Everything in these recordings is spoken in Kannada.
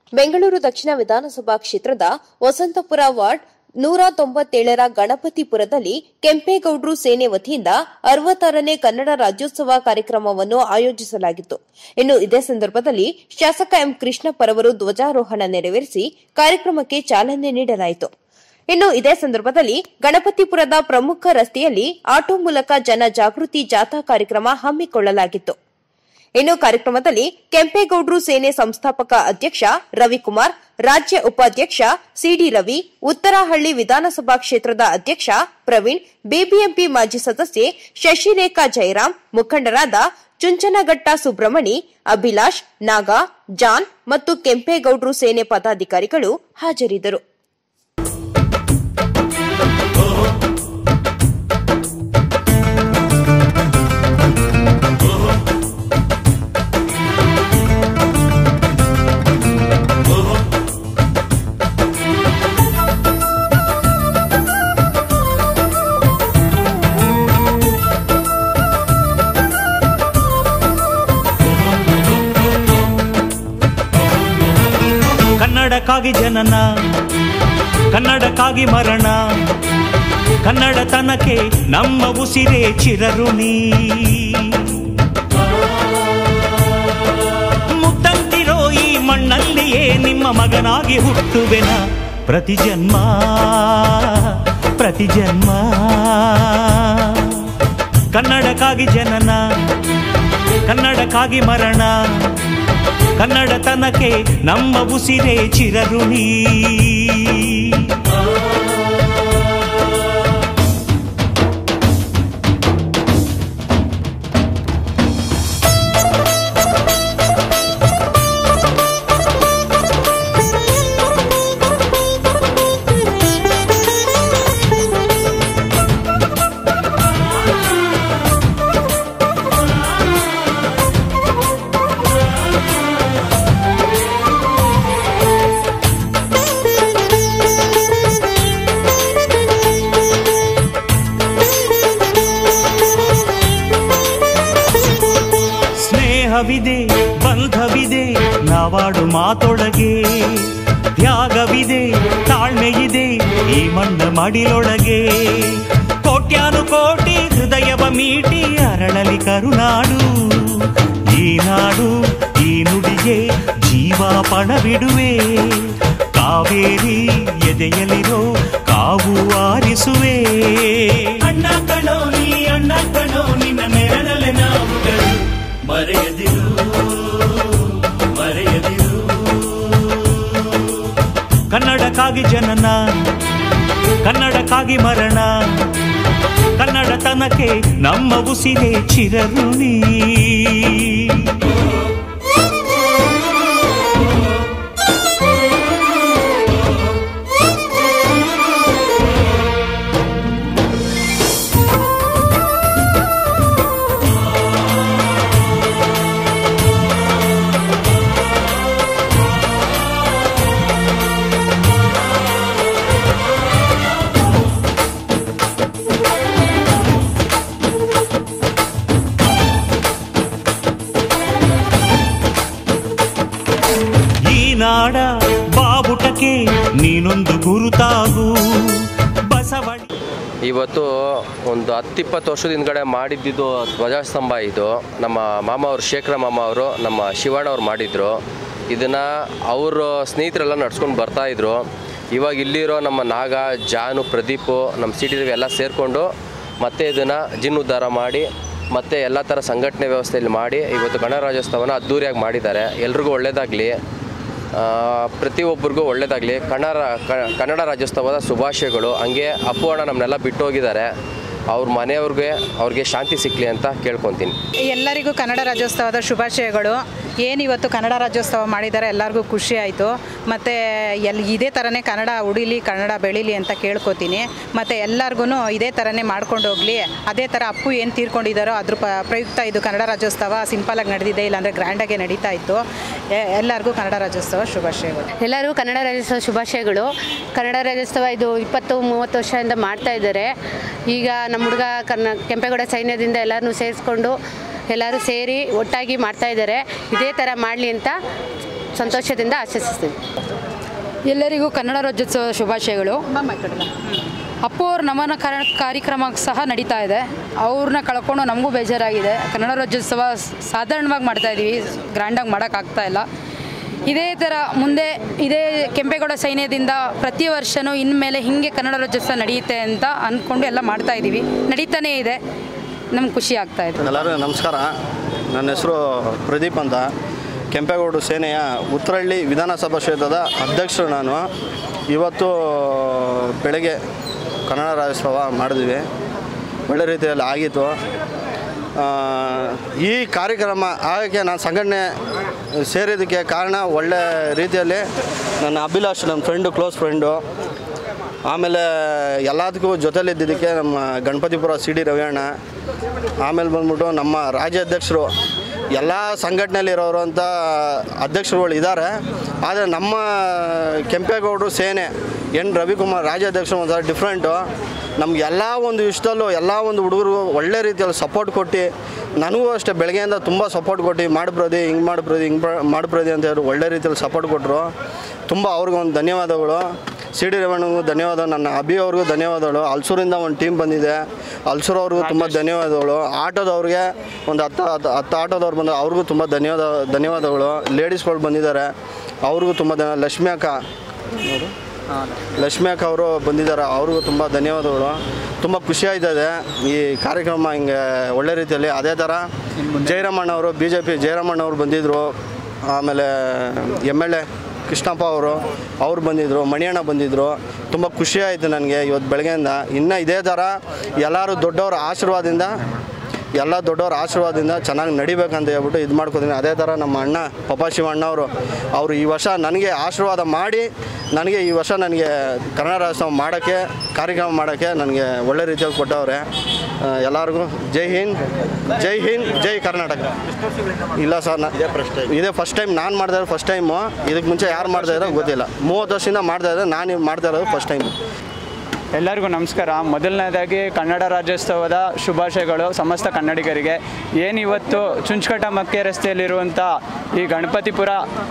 ಬೆಂಗಳೂರು ದಕ್ಷಿಣ ವಿಧಾನಸಭಾ ಕ್ಷೇತ್ರದ ವಸಂತಪುರ ವಾರ್ಡ್ ನೂರ ತೊಂಬತ್ತೇಳರ ಗಣಪತಿಪುರದಲ್ಲಿ ಕೆಂಪೇಗೌಡ್ರು ಸೇನೆ ವತಿಯಿಂದ ಅರವತ್ತಾರನೇ ಕನ್ನಡ ರಾಜ್ಯೋತ್ಸವ ಕಾರ್ಯಕ್ರಮವನ್ನು ಆಯೋಜಿಸಲಾಗಿತ್ತು ಇನ್ನು ಇದೇ ಸಂದರ್ಭದಲ್ಲಿ ಶಾಸಕ ಎಂ ಕೃಷ್ಣಪ್ಪರವರು ಧ್ವಜಾರೋಹಣ ನೆರವೇರಿಸಿ ಕಾರ್ಯಕ್ರಮಕ್ಕೆ ಚಾಲನೆ ನೀಡಲಾಯಿತು ಇನ್ನು ಇದೇ ಸಂದರ್ಭದಲ್ಲಿ ಗಣಪತಿಪುರದ ಪ್ರಮುಖ ರಸ್ತೆಯಲ್ಲಿ ಆಟೋ ಮೂಲಕ ಜನ ಜಾಗೃತಿ ಜಾಥಾ ಕಾರ್ಯಕ್ರಮ ಹಮ್ಮಿಕೊಳ್ಳಲಾಗಿತ್ತು ಇನ್ನು ಕಾರ್ಯಕ್ರಮದಲ್ಲಿ ಕೆಂಪೇಗೌಡ್ರು ಸೇನೆ ಸಂಸ್ಥಾಪಕ ಅಧ್ಯಕ್ಷ ರವಿಕುಮಾರ್ ರಾಜ್ಯ ಉಪಾಧ್ಯಕ್ಷ ಸಿಡಿ ರವಿ ಉತ್ತರಹಳ್ಳಿ ವಿಧಾನಸಭಾ ಕ್ಷೇತ್ರದ ಅಧ್ಯಕ್ಷ ಪ್ರವೀಣ್ ಬಿಬಿಎಂಪಿ ಮಾಜಿ ಸದಸ್ಯೆ ಶಶಿರೇಖಾ ಜಯರಾಮ್ ಮುಖಂಡರಾದ ಚುಂಚನಘಟ್ಟ ಸುಬ್ರಮಣಿ ಅಭಿಲಾಷ್ ನಾಗಾ ಜಾನ್ ಮತ್ತು ಕೆಂಪೇಗೌಡ್ರು ಸೇನೆ ಪದಾಧಿಕಾರಿಗಳು ಹಾಜರಿದ್ದರು ಕನ್ನಡಕ್ಕಾಗಿ ಜನನ ಕನ್ನಡಕ್ಕಾಗಿ ಮರಣ ಕನ್ನಡತನಕ್ಕೆ ನಮ್ಮ ಉಸಿರೇ ಚಿರಋಣಿ ಮುತ್ತಂತಿರೋ ಈ ಮಣ್ಣಲ್ಲಿಯೇ ನಿಮ್ಮ ಮಗನಾಗಿ ಹುಟ್ಟುವೆನ ಪ್ರತಿ ಜನ್ಮ ಪ್ರತಿ ಜನ್ಮ ಕನ್ನಡಕ್ಕಾಗಿ ಜನನ ಕನ್ನಡಕ್ಕಾಗಿ ಮರಣ ಕನ್ನಡತನಕ್ಕೆ ನಮ್ಮ ಉಸಿರೇ ಚಿರಋಣಿ ಸ್ನೇಹವಿದೆ ಬಂಧವಿದೆ ನಾವಾಡು ಮಾತೊಳಗೆ ತ್ಯಾಗವಿದೆ ತಾಳ್ಮೆಯಿದೆ ಈ ಮಣ್ಣ ಮಡಿಲೊಳಗೆ ಕೋಟ್ಯಾನು ಕೋಟಿ ಹೃದಯವ ಮೀಟಿ ಅರಳಲಿ ಕರುನಾಡು ಈ ನಾಡು ಈ ನುಡಿಗೆ ಜೀವ ಪಣವಿಡುವೆ ಕಾವೇರಿ ಎದೆಯಲಿರೋ ಕಾವು ಆರಿಸುವೆ ಅಣ್ಣ ಕಣೋ ನೀ ಅಣ್ಣ ಕಣೋ ನಿನ್ನ ನೆರಳಲೆ ನಾವುಗಳು ಮರೆಯದಿರು ಮರೆಯದಿರು ಕನ್ನಡಕ್ಕಾಗಿ ಜನನ ಕನ್ನಡಕ್ಕಾಗಿ ಮರಣ ಕನ್ನಡತನಕ್ಕೆ ನಮ್ಮ ಉಸಿರೇ ಚಿರಋಣಿ ಈ ನಾಡ ಬಾವುಟಕ್ಕೆ ನೀನೊಂದು ಗುರುತಾಗು ಬಸವಳಿ ಇವತ್ತು ಒಂದು ಹತ್ತಿಪ್ಪತ್ತು ವರ್ಷದ ಹಿಂದ್ಗಡೆ ಮಾಡಿದ್ದಿದ್ದು ಧ್ವಜಸ್ತಂಭ ಇದು ನಮ್ಮ ಮಾಮ ಅವರು ಶೇಖರ ಮಾಮ ಅವರು ನಮ್ಮ ಶಿವಣ್ಣ ಅವ್ರು ಮಾಡಿದ್ರು ಇದನ್ನು ಅವರು ಸ್ನೇಹಿತರೆಲ್ಲ ನಡ್ಸ್ಕೊಂಡು ಬರ್ತಾಯಿದ್ರು ಇವಾಗ ಇಲ್ಲಿರೋ ನಮ್ಮ ನಾಗ ಜಾನು ಪ್ರದೀಪು ನಮ್ಮ ಸಿಟಿ ಎಲ್ಲ ಸೇರಿಕೊಂಡು ಮತ್ತೆ ಇದನ್ನು ಜೀರ್ಣೋದ್ಧಾರ ಮಾಡಿ ಮತ್ತೆ ಎಲ್ಲ ಥರ ಸಂಘಟನೆ ವ್ಯವಸ್ಥೆಯಲ್ಲಿ ಮಾಡಿ ಇವತ್ತು ಗಣರಾಜ್ಯೋತ್ಸವನ ಅದ್ದೂರಿಯಾಗಿ ಮಾಡಿದ್ದಾರೆ ಎಲ್ರಿಗೂ ಒಳ್ಳೆಯದಾಗಲಿ ಪ್ರತಿಯೊಬ್ಬರಿಗೂ ಒಳ್ಳೆಯದಾಗಲಿ ಕನ್ನಡ ಕ- ಕನ್ನಡ ರಾಜ್ಯೋತ್ಸವದ ಶುಭಾಶಯಗಳು ಹಂಗೆ ಅಪ್ಪು ಅಣ್ಣ ನಮ್ಮನ್ನೆಲ್ಲ ಬಿಟ್ಟು ಹೋಗಿದ್ದಾರೆ ಅವ್ರ ಮನೆಯವ್ರಿಗೆ ಅವ್ರಿಗೆ ಶಾಂತಿ ಸಿಕ್ಕಲಿ ಅಂತ ಕೇಳ್ಕೊತೀನಿ ಎಲ್ಲರಿಗೂ ಕನ್ನಡ ರಾಜ್ಯೋತ್ಸವದ ಶುಭಾಶಯಗಳು ಏನು ಇವತ್ತು ಕನ್ನಡ ರಾಜ್ಯೋತ್ಸವ ಮಾಡಿದ್ದಾರೆ ಎಲ್ಲರಿಗೂ ಖುಷಿ ಆಯಿತು ಮತ್ತು ಎಲ್ ಇದೇ ಥರನೇ ಕನ್ನಡ ಉಡಿಲಿ ಕನ್ನಡ ಬೆಳೀಲಿ ಅಂತ ಕೇಳ್ಕೊತೀನಿ ಮತ್ತು ಎಲ್ಲರಿಗೂ ಇದೇ ಥರನೇ ಮಾಡ್ಕೊಂಡು ಹೋಗಲಿ ಅದೇ ಥರ ಅಪ್ಪು ಏನು ತೀರ್ಕೊಂಡಿದ್ದಾರೋ ಅದ್ರ ಪ ಪ್ರಯುಕ್ತ ಇದು ಕನ್ನಡ ರಾಜ್ಯೋತ್ಸವ ಸಿಂಪಲಾಗಿ ನಡೆದಿದೆ ಇಲ್ಲಾಂದರೆ ಗ್ರ್ಯಾಂಡಾಗೆ ನಡೀತಾ ಇತ್ತು ಎ- ಎಲ್ಲರಿಗೂ ಕನ್ನಡ ರಾಜ್ಯೋತ್ಸವ ಶುಭಾಶಯಗಳು ಎಲ್ಲರೂ ಕನ್ನಡ ರಾಜ್ಯೋತ್ಸವ ಶುಭಾಶಯಗಳು ಕನ್ನಡ ರಾಜ್ಯೋತ್ಸವ ಇದು ಇಪ್ಪತ್ತು ಮೂವತ್ತು ವರ್ಷದಿಂದ ಮಾಡ್ತಾ ಇದ್ದಾರೆ ಈಗ ನಮ್ಮ ಹುಡುಗ ಕನ್ನ ಕೆಂಪೇಗೌಡ ಸೈನ್ಯದಿಂದ ಎಲ್ಲರನ್ನೂ ಸೇರಿಸ್ಕೊಂಡು ಎಲ್ಲರೂ ಸೇರಿ ಒಟ್ಟಾಗಿ ಮಾಡ್ತಾ ಇದ್ದಾರೆ ಇದೇ ಥರ ಮಾಡಲಿ ಅಂತ ಸಂತೋಷದಿಂದ ಆಶಿಸ್ತೀವಿ ಎಲ್ಲರಿಗೂ ಕನ್ನಡ ರಾಜ್ಯೋತ್ಸವ ಶುಭಾಶಯಗಳು ಅಪ್ಪು ಅವ್ರ ನಮನ ಕಾರ- ಕಾರ್ಯಕ್ರಮ ಸಹ ನಡೀತಾ ಇದೆ ಅವ್ರನ್ನ ಕಳ್ಕೊಂಡು ನಮಗೂ ಬೇಜಾರಾಗಿದೆ ಕನ್ನಡ ರಾಜ್ಯೋತ್ಸವ ಸ್- ಸಾಧಾರಣವಾಗಿ ಮಾಡ್ತಾ ಇದ್ದೀವಿ ಗ್ರ್ಯಾಂಡಾಗಿ ಮಾಡೋಕ್ಕಾಗ್ತಾ ಇಲ್ಲ ಇದೇ ಥರ ಮುಂದೆ ಇದೇ ಕೆಂಪೇಗೌಡ ಸೈನ್ಯದಿಂದ ಪ್ರತಿ ವರ್ಷವೂ ಇನ್ಮೇಲೆ ಹೀಗೆ ಕನ್ನಡ ರಾಜ್ಯೋತ್ಸವ ನಡೆಯುತ್ತೆ ಅಂತ ಅಂದ್ಕೊಂಡು ಎಲ್ಲ ಮಾಡ್ತಾ ಇದ್ದೀವಿ ನಡೀತಾನೇ ಇದೆ ನಮ್ಗೆ ಖುಷಿ ಆಗ್ತಾ ಇದೆ ಎಲ್ಲರಿಗೂ ನಮಸ್ಕಾರ ನನ್ನ ಹೆಸರು ಪ್ರದೀಪ್ ಅಂತ ಕೆಂಪೇಗೌಡ ಸೇನೆಯ ಉತ್ತರಹಳ್ಳಿ ವಿಧಾನಸಭಾ ಕ್ಷೇತ್ರದ ಅಧ್ಯಕ್ಷರು ನಾನು ಇವತ್ತು ಬೆಳಗ್ಗೆ ಕನ್ನಡ ರಾಜ್ಯೋತ್ಸವ ಮಾಡಿದ್ವಿ ಒಳ್ಳೆ ರೀತಿಯಲ್ಲಿ ಆಗಿತ್ತು ಆ, ಈ ಕಾರ್ಯಕ್ರಮ ಆಗಕ್ಕೆ ನಾನು ಸಂಘಟನೆ ಸೇರಿದ್ದಕ್ಕೆ ಕಾರಣ ಒಳ್ಳೆ ರೀತಿಯಲ್ಲಿ ನನ್ನ ಅಭಿಲಾಷ್ ನನ್ನ ಫ್ರೆಂಡು ಕ್ಲೋಸ್ ಫ್ರೆಂಡು ಆಮೇಲೆ ಎಲ್ಲದಕ್ಕೂ ಜೊತೆಲಿದ್ದಿದ್ದಕ್ಕೆ ನಮ್ಮ ಗಣಪತಿಪುರ ಸಿ ಡಿ ರವಿಯಣ್ಣ ಆಮೇಲೆ ಬಂದ್ಬಿಟ್ಟು ನಮ್ಮ ರಾಜ್ಯಾಧ್ಯಕ್ಷರು ಎಲ್ಲ ಸಂಘಟನೆಯಲ್ಲಿರೋರು ಅಂತ ಅಧ್ಯಕ್ಷರುಗಳು ಇದ್ದಾರೆ ಆದರೆ ನಮ್ಮ ಕೆಂಪೇಗೌಡರು ಸೇನೆ ಎನ್ ರವಿಕುಮಾರ್ ರಾಜ್ಯಾಧ್ಯಕ್ಷರು ಒಂಥರ ಡಿಫ್ರೆಂಟು ನಮ್ಗೆ ಎಲ್ಲ ಒಂದು ಇಷ್ಟಲ್ಲೂ ಎಲ್ಲ ಒಂದು ಹುಡುಗರು ಒಳ್ಳೆ ರೀತಿಯಲ್ಲಿ ಸಪೋರ್ಟ್ ಕೊಟ್ಟು ನನಗೂ ಅಷ್ಟೇ ಬೆಳಗ್ಗೆಯಿಂದ ತುಂಬ ಸಪೋರ್ಟ್ ಕೊಟ್ಟು ಮಾಡ್ಬ್ರದಿ ಹಿಂಗೆ ಮಾಡ್ಬ್ರದಿ ಹಿಂಗೆ ಮಾಡ್ಬ್ರದಿ ಅಂತ ಹೇಳಿ ಒಳ್ಳೆ ರೀತಿಯಲ್ಲಿ ಸಪೋರ್ಟ್ ಕೊಟ್ಟರು ತುಂಬ ಅವ್ರಿಗೆ ಒಂದು ಧನ್ಯವಾದಗಳು ಸಿ ಡಿ ರೇವಣ್ಣಗೂ ಧನ್ಯವಾದ ನನ್ನ ಅಭಿ ಅವ್ರಿಗೂ ಧನ್ಯವಾದಗಳು ಹಲ್ಸೂರಿಂದ ಒಂದು ಟೀಮ್ ಬಂದಿದೆ ಹಲ್ಸೂರು ಅವ್ರಿಗೂ ತುಂಬ ಧನ್ಯವಾದಗಳು ಆಟೋದವ್ರಿಗೆ ಒಂದು ಹತ್ತು ಹತ್ತು ಹತ್ತು ಆಟೋದವ್ರು ಬಂದ ಅವ್ರಿಗೂ ತುಂಬ ಧನ್ಯವಾದ ಧನ್ಯವಾದಗಳು ಲೇಡೀಸ್ಗಳು ಬಂದಿದ್ದಾರೆ ಅವ್ರಿಗೂ ತುಂಬ ಧನ್ಯ ಲಕ್ಷ್ಮಿ ಅಕ್ಕ ನೋಡು. ಲಕ್ಷ್ಮಿ ಅಕ್ಕ ಅವರು ಬಂದಿದ್ದಾರೆ ಅವ್ರಿಗೂ ತುಂಬ ಧನ್ಯವಾದಗಳು ತುಂಬ ಖುಷಿ ಆಯ್ತದೆ ಈ ಕಾರ್ಯಕ್ರಮ ಹಿಂಗೆ ಒಳ್ಳೆ ರೀತಿಯಲ್ಲಿ ಅದೇ ಥರ ಜಯರಾಮಣ್ಣ ಅವರು ಬಿ ಜೆ ಪಿ ಜಯರಾಮಣ್ಣ ಅವರು ಬಂದಿದ್ದರು ಆಮೇಲೆ ಎಮ್ ಎಲ್ ಎ ಕೃಷ್ಣಪ್ಪ ಅವರು ಅವ್ರು ಬಂದಿದ್ದರು ಮಣಿಯಣ್ಣ ಬಂದಿದ್ದರು ತುಂಬ ಖುಷಿ ಆಯಿತು ನನಗೆ ಇವತ್ತು ಬೆಳಗ್ಗೆಯಿಂದ ಇನ್ನು ಇದೇ ಥರ ಎಲ್ಲರೂ ದೊಡ್ಡವರ ಆಶೀರ್ವಾದದಿಂದ ಎಲ್ಲ ದೊಡ್ಡವರ ಆಶೀರ್ವಾದದಿಂದ ಚೆನ್ನಾಗಿ ನಡಿಬೇಕಂತ ಹೇಳ್ಬಿಟ್ಟು ಇದು ಮಾಡ್ಕೊತೀನಿ ಅದೇ ಥರ ನಮ್ಮ ಅಣ್ಣ ಪಪ್ಪ ಶಿವಣ್ಣ ಅವರು ಅವರು ಈ ವರ್ಷ ನನಗೆ ಆಶೀರ್ವಾದ ಮಾಡಿ ನನಗೆ ಈ ವರ್ಷ ನನಗೆ ಕನ್ನಡ ರಾಜ್ಯೋತ್ಸವ ಮಾಡೋಕ್ಕೆ ಕಾರ್ಯಕ್ರಮ ಮಾಡೋಕ್ಕೆ ನನಗೆ ಒಳ್ಳೆ ರೀತಿಯಲ್ಲಿ ಕೊಟ್ಟವ್ರೆ ಆ, ಎಲ್ಲರಿಗೂ ಜೈ ಹಿಂದ್ ಜೈ ಹಿಂದ್ ಜೈ ಕರ್ನಾಟಕ ಇಲ್ಲ ಸರ್ ನಾ ಇದೇ ಫಸ್ಟ್ ಟೈಮ್ ನಾನು ಮಾಡ್ತಾ ಇರೋದು ಫಸ್ಟ್ ಟೈಮು ಇದಕ್ಕೆ ಮುಂಚೆ ಯಾರು ಮಾಡ್ತಾ ಇರೋ ಗೊತ್ತಿಲ್ಲ ಮೂವತ್ತು ವರ್ಷದಿಂದ ಮಾಡ್ತಾ ಇದ್ದೆ ನಾನು ಮಾಡ್ತಾ ಇರೋದು ಫಸ್ಟ್ ಟೈಮು ಎಲ್ಲರಿಗೂ ನಮಸ್ಕಾರ ಮೊದಲನೇದಾಗಿ ಕನ್ನಡ ರಾಜ್ಯೋತ್ಸವದ ಶುಭಾಶಯಗಳು ಸಮಸ್ತ ಕನ್ನಡಿಗರಿಗೆ ಏನಿವತ್ತು ಚುಂಚಕಟ್ಟ ಮಕ್ಕೆ ರಸ್ತೆಯಲ್ಲಿರುವಂಥ ಈ ಗಣಪತಿಪುರ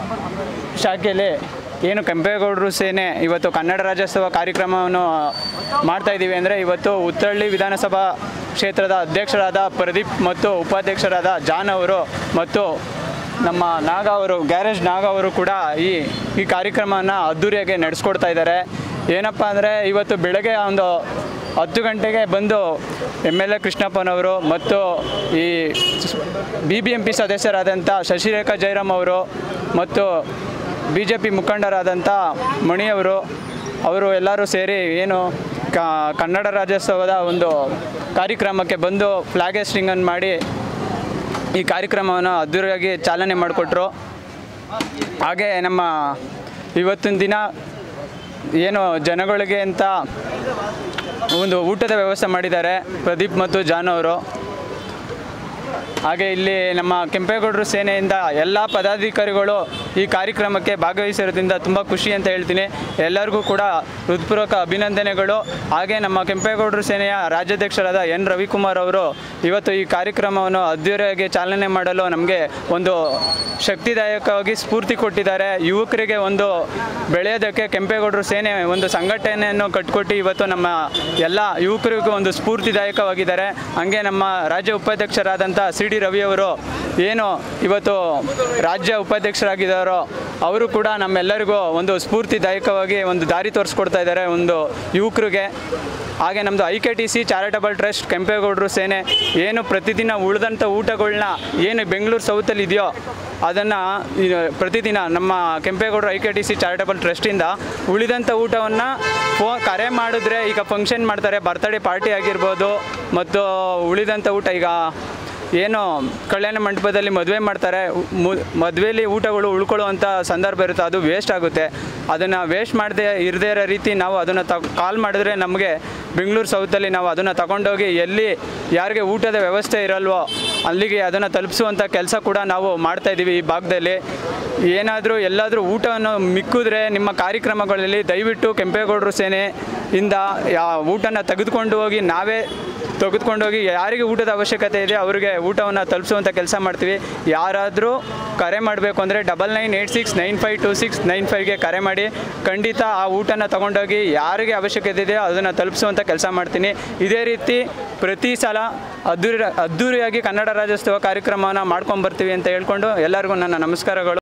ಶಾಖೆಯಲ್ಲಿ ಏನು ಕೆಂಪೇಗೌಡರು ಸೇನೆ ಇವತ್ತು ಕನ್ನಡ ರಾಜ್ಯೋತ್ಸವ ಕಾರ್ಯಕ್ರಮವನ್ನು ಮಾಡ್ತಾ ಇದ್ದೀವಿ ಅಂದರೆ ಇವತ್ತು ಉತ್ತರಳ್ಳಿ ವಿಧಾನಸಭಾ ಕ್ಷೇತ್ರದ ಅಧ್ಯಕ್ಷರಾದ ಪ್ರದೀಪ್ ಮತ್ತು ಉಪಾಧ್ಯಕ್ಷರಾದ ಜಾನ್ ಅವರು ಮತ್ತು ನಮ್ಮ ನಾಗ ಅವರು ಗ್ಯಾರೇಜ್ ನಾಗ ಅವರು ಕೂಡ ಈ ಈ ಕಾರ್ಯಕ್ರಮವನ್ನು ಅದ್ದೂರಿಯಾಗಿ ನಡೆಸ್ಕೊಡ್ತಾ ಇದ್ದಾರೆ ಏನಪ್ಪ ಅಂದರೆ ಇವತ್ತು ಬೆಳಗ್ಗೆ ಒಂದು ಹತ್ತು ಗಂಟೆಗೆ ಬಂದು ಎಮ್ ಎಲ್ ಎ ಕೃಷ್ಣಪ್ಪನವರು ಮತ್ತು ಈ ಬಿ ಬಿ ಎಂ ಪಿ ಸದಸ್ಯರಾದಂಥ ಶಶಿರೇಖಾ ಜೈರಾಮ್ ಅವರು ಮತ್ತು ಬಿ ಜೆ ಪಿ ಮುಖಂಡರಾದಂಥ ಮಣಿಯವರು ಅವರು ಎಲ್ಲರೂ ಸೇರಿ ಏನು ಕ ಕನ್ನಡ ರಾಜ್ಯೋತ್ಸವದ ಒಂದು ಕಾರ್ಯಕ್ರಮಕ್ಕೆ ಬಂದು ಫ್ಲಾಗ್ ಹೇಸ್ಟಿಂಗನ್ನು ಮಾಡಿ ಈ ಕಾರ್ಯಕ್ರಮವನ್ನು ಅದ್ದೂರಿಯಾಗಿ ಚಾಲನೆ ಮಾಡಿಕೊಟ್ರು ಹಾಗೆ ನಮ್ಮ ಇವತ್ತಿನ ದಿನ ಏನು ಜನಗಳಿಗೆ ಅಂತ ಒಂದು ಊಟದ ವ್ಯವಸ್ಥೆ ಮಾಡಿದ್ದಾರೆ ಪ್ರದೀಪ್ ಮತ್ತು ಜಾನ್ ಅವರು ಹಾಗೆ ಇಲ್ಲಿ ನಮ್ಮ ಕೆಂಪೇಗೌಡರು ಸೇನೆಯಿಂದ ಎಲ್ಲ ಪದಾಧಿಕಾರಿಗಳು ಈ ಕಾರ್ಯಕ್ರಮಕ್ಕೆ ಭಾಗವಹಿಸಿರೋದ್ರಿಂದ ತುಂಬ ಖುಷಿ ಅಂತ ಹೇಳ್ತೀನಿ ಎಲ್ಲರಿಗೂ ಕೂಡ ಹೃತ್ಪೂರ್ವಕ ಅಭಿನಂದನೆಗಳು ಹಾಗೆ ನಮ್ಮ ಕೆಂಪೇಗೌಡರು ಸೇನೆಯ ರಾಜ್ಯಾಧ್ಯಕ್ಷರಾದ ಎನ್ ರವಿಕುಮಾರ್ ಅವರು ಇವತ್ತು ಈ ಕಾರ್ಯಕ್ರಮವನ್ನು ಅದ್ದೂರಿಯಾಗಿ ಚಾಲನೆ ಮಾಡಲು ನಮಗೆ ಒಂದು ಶಕ್ತಿದಾಯಕವಾಗಿ ಸ್ಫೂರ್ತಿ ಕೊಟ್ಟಿದ್ದಾರೆ ಯುವಕರಿಗೆ ಒಂದು ಬೆಳೆಯೋದಕ್ಕೆ ಕೆಂಪೇಗೌಡರು ಸೇನೆ ಒಂದು ಸಂಘಟನೆಯನ್ನು ಕಟ್ಕೊಟ್ಟು ಇವತ್ತು ನಮ್ಮ ಎಲ್ಲ ಯುವಕರಿಗೂ ಒಂದು ಸ್ಫೂರ್ತಿದಾಯಕವಾಗಿದ್ದಾರೆ ಹಾಗೆ ನಮ್ಮ ರಾಜ್ಯ ಉಪಾಧ್ಯಕ್ಷರಾದಂಥ ಸಿ ಡಿ ರವಿಯವರು ಏನು ಇವತ್ತು ರಾಜ್ಯ ಉಪಾಧ್ಯಕ್ಷರಾಗಿದ್ದಾರೋ ಅವರು ಕೂಡ ನಮ್ಮೆಲ್ಲರಿಗೂ ಒಂದು ಸ್ಫೂರ್ತಿದಾಯಕವಾಗಿ ಒಂದು ದಾರಿ ತೋರಿಸ್ಕೊಡ್ತಾ ಇದ್ದಾರೆ ಒಂದು ಯುವಕರಿಗೆ ಹಾಗೆ ನಮ್ಮದು I K T C charitable trust ಕೆಂಪೇಗೌಡರು ಸೇನೆ ಏನು ಪ್ರತಿದಿನ ಉಳಿದಂಥ ಊಟಗಳನ್ನ ಏನು ಬೆಂಗಳೂರು ಸೌತಲ್ಲಿ ಇದೆಯೋ ಅದನ್ನು ಪ್ರತಿದಿನ ನಮ್ಮ ಕೆಂಪೇಗೌಡರು I K T C charitable ಟ್ರಸ್ಟಿಂದ ಉಳಿದಂಥ ಊಟವನ್ನು ಫೋ ಕರೆ ಮಾಡಿದ್ರೆ ಈಗ ಫಂಕ್ಷನ್ ಮಾಡ್ತಾರೆ ಬರ್ತ್ಡೇ ಪಾರ್ಟಿ ಆಗಿರ್ಬೋದು ಮತ್ತು ಉಳಿದಂಥ ಊಟ ಈಗ ಏನು ಕಲ್ಯಾಣ ಮಂಟಪದಲ್ಲಿ ಮದುವೆ ಮಾಡ್ತಾರೆ ಮದುವೆಲಿ ಊಟಗಳು ಉಳ್ಕೊಳ್ಳುವಂಥ ಸಂದರ್ಭ ಇರುತ್ತೆ ಅದು ವೇಸ್ಟ್ ಆಗುತ್ತೆ ಅದನ್ನು ವೇಸ್ಟ್ ಮಾಡದೆ ಇರದೇ ಇರೋ ರೀತಿ ನಾವು ಅದನ್ನು ತ ಕಾಲ್ ಮಾಡಿದ್ರೆ ನಮಗೆ ಬೆಂಗಳೂರು ಸೌತಲ್ಲಿ ನಾವು ಅದನ್ನು ತಗೊಂಡೋಗಿ ಎಲ್ಲಿ ಯಾರಿಗೆ ಊಟದ ವ್ಯವಸ್ಥೆ ಇರಲ್ವೋ ಅಲ್ಲಿಗೆ ಅದನ್ನು ತಲುಪಿಸುವಂಥ ಕೆಲಸ ಕೂಡ ನಾವು ಮಾಡ್ತಾ ಇದ್ದೀವಿ ಈ ಭಾಗದಲ್ಲಿ ಏನಾದರೂ ಎಲ್ಲಾದರೂ ಊಟವನ್ನು ಮಿಕ್ಕಿದ್ರೆ ನಿಮ್ಮ ಕಾರ್ಯಕ್ರಮಗಳಲ್ಲಿ ದಯವಿಟ್ಟು ಕೆಂಪೇಗೌಡರು ಸೇನೆಯಿಂದ ಯಾ ಊಟನ ತೆಗೆದುಕೊಂಡು ಹೋಗಿ ನಾವೇ ತೆಗೆದುಕೊಂಡೋಗಿ ಯಾರಿಗೆ ಊಟದ ಅವಶ್ಯಕತೆ ಇದೆ ಅವರಿಗೆ ಊಟವನ್ನು ತಲುಪಿಸುವಂಥ ಕೆಲಸ ಮಾಡ್ತೀವಿ ಯಾರಾದರೂ ಕರೆ ಮಾಡಬೇಕು ಅಂದರೆ double nine eight six nine five two six nine ಫೈವ್ಗೆ ಕರೆ ಮಾಡಿ ಖಂಡಿತ ಆ ಊಟನ ತಗೊಂಡೋಗಿ ಯಾರಿಗೆ ಅವಶ್ಯಕತೆ ಇದೆಯೋ ಅದನ್ನು ತಲುಪಿಸುವಂಥ ಕೆಲಸ ಮಾಡ್ತೀನಿ ಇದೇ ರೀತಿ ಪ್ರತಿ ಸಲ ಅದ್ದೂರಿ ಅದ್ದೂರಿಯಾಗಿ ಕನ್ನಡ ರಾಜ್ಯೋತ್ಸವ ಕಾರ್ಯಕ್ರಮವನ್ನು ಮಾಡ್ಕೊಂಬರ್ತೀವಿ ಅಂತ ಹೇಳ್ಕೊಂಡು ಎಲ್ಲರಿಗೂ ನನ್ನ ನಮಸ್ಕಾರಗಳು